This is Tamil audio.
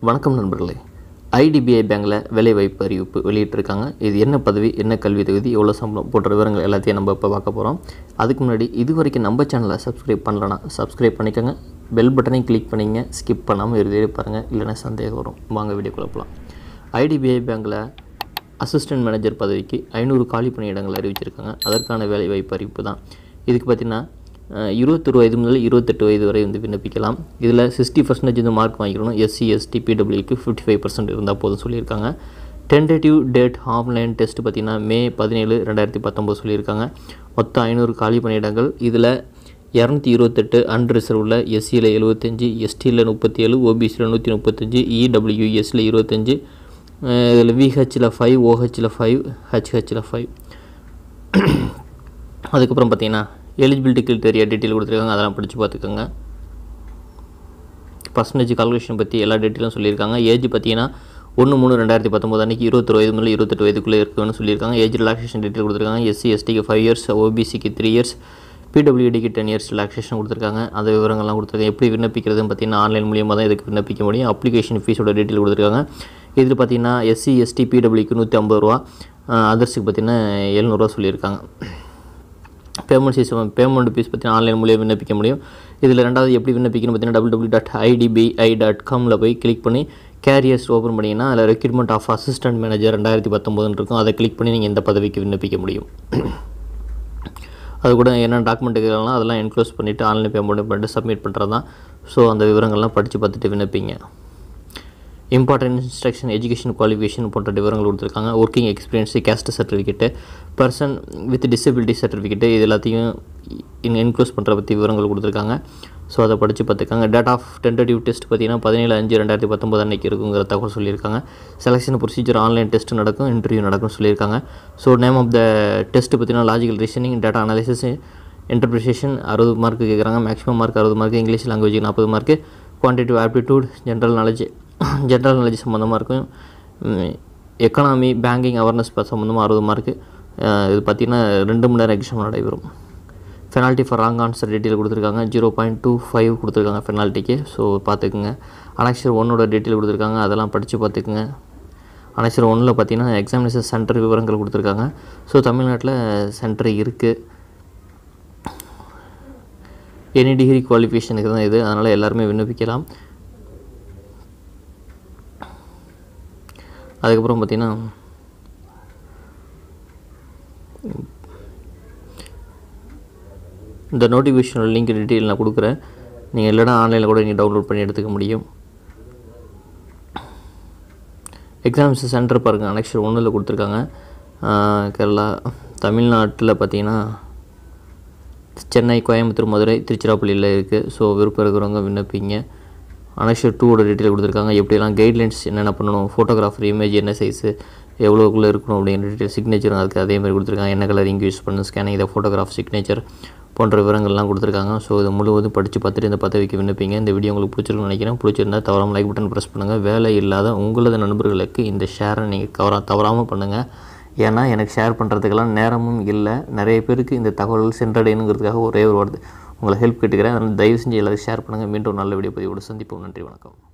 வணக்கம் நண்பர்களே ஐடிபிஐ பேங்க்கில் வேலைவாய்ப்பு அறிவிப்பு வெளியிட்டிருக்காங்க இது என்ன பதவி என்ன கல்வி தகுதி எவ்வளோ சம்பளம் போன்ற விவரங்கள் எல்லாத்தையும் நம்ம இப்போ பார்க்க போகிறோம் அதுக்கு முன்னாடி இது வரைக்கும் நம்ம சேனலை சப்ஸ்கிரைப் பண்ணலன்னா சப்ஸ்கிரைப் பண்ணிக்கோங்க பெல் பட்டனையும் கிளிக் பண்ணிங்க ஸ்கிப் பண்ணாமல் இறுதியே பாருங்கள் இல்லைன்னா சந்தேகம் வரும் வாங்க வீடியோ குழப்பலாம் ஐடிபிஐ பேங்க்கில் அசிஸ்டன்ட் மேனேஜர் பதவிக்கு ஐநூறு காலி பணியிடங்கள் அறிவிச்சிருக்காங்க அதற்கான வேலைவாய்ப்பு அறிவிப்பு தான் இதுக்கு பார்த்தீங்கன்னா அஹ், இருபத்தொரு வயது முதல் இருபத்தெட்டு வயது வரை வந்து விண்ணப்பிக்கலாம் இதில் சிக்ஸ்டி பர்சன்டேஜ் வந்து மார்க் வாங்கிக்கணும் எஸ்சி எஸ்டி பிடபிள்யூக்கு ஃபிஃப்டி ஃபைவ் பர்சன்ட் இருந்தால் போதும் சொல்லியிருக்காங்க டென்டேட்டிவ் டேட் ஆன்லைன் டெஸ்ட் பார்த்திங்கன்னா மே பதினேழு ரெண்டாயிரத்தி பத்தொம்போது சொல்லியிருக்காங்க மொத்தம் ஐநூறு காலி பணியிடங்கள் இதில் இரநூத்தி இருபத்தெட்டு அன்ரிசர்வில் எஸ்சியில் எழுபத்தஞ்சி எஸ்டியில் முப்பத்தி ஏழு ஓபிசியில் நூற்றி முப்பத்தஞ்சு இடபிள்யூஎஸில் இருபத்தஞ்சு இதில் விஹெச்சில் ஃபைவ் ஓஹெச்சில் ஃபைவ் ஹெச்ஹெச்சில் ஃபைவ் அதுக்கப்புறம் பார்த்தீங்கன்னா எலிஜிபிலிட்டி கிரிட்டேரியா டீட்டெயில் கொடுத்துருக்காங்க அதெல்லாம் படித்து பார்த்துக்கோங்க பர்சன்டேஜ் கால்குலேஷன் பற்றி எல்லா டீட்டெயிலும் சொல்லியிருக்காங்க ஏஜ் பார்த்தீங்கன்னா ஒன்று மூணு ரெண்டாயிரத்தி பத்தொம்போது அன்றைக்கி இருபத்தொரு வயது முதல் இருபத்தெட்டு வயதுக்குள்ளே இருக்குன்னு சொல்லியிருக்காங்க ஏஜ் ரிலாக்ஸேஷன் டீட்டெயில் கொடுத்துருக்காங்க எஸ்சி எஸ்டிக்கு ஃபைவ் இயர்ஸ் ஓபிசிக்கு த்ரீ இயர்ஸ் பிடபிள்யூடிக்கு டென் இயர்ஸ் ரிலாக்ஸேஷன் கொடுத்துருக்காங்க அந்த விவரங்கள்லாம் கொடுத்துருக்காங்க எப்படி விண்ணப்பிக்கிறதுன்னு பார்த்தீங்கன்னா ஆன்லைன் மூலியமாக தான் இதுக்கு விண்ணப்பிக்க முடியும் அப்ளிகேஷன் ஃபீஸோட டீட்டெயில் கொடுத்துருக்காங்க இதில் பார்த்தீங்கன்னா எஸ்சி எஸ்டி பிடபிள்யூக்கு நூற்றி ஐம்பது ரூபா அதர்ஸுக்கு பார்த்தீங்கன்னா எழுநூறுவா சொல்லியிருக்காங்க பேமெண்ட் சிஸ்டம் பேமெண்ட் ஃபீஸ் பார்த்தீங்கன்னா ஆன்லைன் மூலியம் விண்ணப்பிக்க முடியும் இதில் ரெண்டாவது எப்படி விண்ணப்பிக்கணும் பார்த்தீங்கன்னா double double dot IDBI dot காமில் போய் கிளிக் பண்ணி கேரியர்ஸ் ஓப்பன் பண்ணிங்கன்னா அதில் ரெக்ரூட்மெண்ட் ஆஃப் அசிஸ்டன்ட் மேனேஜர் ரெண்டாயிரத்தி பத்தொம்போதுன்னு இருக்கும் அதை கிளிக் பண்ணி நீங்கள் இந்த பதவிக்கு விண்ணப்பிக்க முடியும் அது கூட என்ன டாக்குமெண்ட்டுகள்லாம் அதெல்லாம் என்க்ளோஸ் பண்ணிவிட்டு ஆன்லைன் பேமெண்ட் பண்ணிட்டு சப்மிட் பண்ணுறது தான் ஸோ அந்த விவரங்கள்லாம் படித்து பார்த்துட்டு விண்ணப்பிங்க இம்பார்ட்டன்ட் இன்ஸ்ட்ரக்ஷன் எஜுகேஷன் குவாலிஃபிகேஷன் போன்ற விவரங்கள் கொடுத்துருக்காங்க working experience caste certificate person with disability certificate இது எல்லாத்தையும் இன் என்க்ளோஸ் பண்ணுற பற்றி விவரங்கள் கொடுத்துருக்காங்க ஸோ அதை படித்து பார்த்துக்காங்க டேட் ஆஃப் டென்டேட்டிவ் டெஸ்ட் பார்த்தீங்கன்னா பதினேழு அஞ்சு ரெண்டாயிரத்தி பத்தொம்பது அன்றைக்கி இருக்குங்கிற தகவல் சொல்லியிருக்காங்க செலெக்ஷன் ப்ரொசீஜர் ஆன்லைன் டெஸ்ட் நடக்கும் இன்டர்வியூ நடக்கும்னு சொல்லியிருக்காங்க so name of the test பார்த்தீங்கன்னா logical reasoning data analysis interpretation அறுபது மார்க்கு கேட்குறாங்க மேக்ஸிமம் மார்க் அறுபது மார்க் இங்கிலீஷ் லாங்குவேஜ் நாற்பது mark quantitative aptitude general knowledge general knowledge சம்மந்தமாக இருக்கும் எக்கனாமி பேங்கிங் அவேர்னஸ் சம்மந்தமாக அறுபது மார்க்கு இது பார்த்திங்கன்னா ரெண்டு மணி நேரம் எக்ஸாம் நடைபெறும் penalty for wrong answer detail கொடுத்துருக்காங்க ஜீரோ பாயிண்ட் டூ ஃபைவ் கொடுத்துருக்காங்க பெனால்ட்டிக்கு ஸோ பார்த்துக்குங்க அனக்ஷர் ஒன்னோட டீட்டெயில் கொடுத்துருக்காங்க அதெல்லாம் படித்து பார்த்துக்குங்க அனக்ஷர் ஒன்றில் பார்த்தீங்கன்னா எக்ஸாமினேஷன் சென்டர் விவரங்கள் கொடுத்துருக்காங்க ஸோ தமிழ்நாட்டில் சென்டர் இருக்குது எனி டிகிரி குவாலிஃபிகேஷனுக்கு தான் இது அதனால் எல்லாருமே விண்ணப்பிக்கலாம் அதுக்கப்புறம் பார்த்திங்கன்னா இந்த நோட்டிஃபிகேஷனோட லிங்க் டீட்டெயில் நான் கொடுக்குறேன் நீங்கள் இல்லைனா ஆன்லைனில் கூட நீங்கள் டவுன்லோட் பண்ணி எடுத்துக்க முடியும் எக்ஸாம்ஸ் சென்டர் பாருங்கள் அனெக்ஷர் ஒன்றில் கொடுத்துருக்காங்க ஆஹ் கேரளா தமிழ்நாட்டில் பார்த்தீங்கன்னா சென்னை கோயம்புத்தூர் மதுரை திருச்சிராப்பள்ளியில் இருக்குது ஸோ விருப்பம் இருக்கிறவங்க விண்ணப்பிங்க அனக்ஷர் டூவோட டீட்டெயில் கொடுத்துருக்காங்க எப்படியெல்லாம் கைட்லைன்ஸ் என்னென்ன பண்ணணும் ஃபோட்டோகிராஃபர் இமேஜ் என்ன சைஸு எவ்வளோக்குள்ளே இருக்கணும் அப்படிங்கிற டீட்டெயில் சிக்னேச்சர் அதுக்கு அதே மாதிரி கொடுத்துருக்காங்க என்ன கலர் இங்கே யூஸ் பண்ணணும் ஸ்கேனிங் இதை ஃபோட்டோகிராஃப் சிக்னேச்சர் போன்ற விவரங்கள்லாம் கொடுத்துருக்காங்க ஸோ இதை முழுவதும் படித்து பார்த்துட்டு இந்த பதவிக்கு விண்ணப்பிங்க இந்த வீடியோ உங்களுக்கு பிடிச்சிருக்குன்னு நினைக்கிறேன் பிடிச்சிருந்தா தவறாமல் லைக் பட்டன் ப்ரெஸ் பண்ணுங்கள் வேலை இல்லாத உங்களது நண்பர்களுக்கு இந்த ஷேரை நீங்கள் கவரா தவறாமல் பண்ணுங்கள் ஏன்னா எனக்கு ஷேர் பண்ணுறதுக்கெல்லாம் நேரமும் இல்லை நிறைய பேருக்கு இந்த தகவல்கள் சென்றடையணுங்கிறதுக்காக ஒரே ஒரு வார்த்தை உங்களை ஹெல்ப் கேட்டுக்கிறேன் அதனால் தயவு செஞ்சு எல்லாத்தையும் ஷேர் பண்ணுங்கள் மீண்டும் ஒரு நல்ல வீடியோ பதிவோடு சந்திப்போம் நன்றி வணக்கம்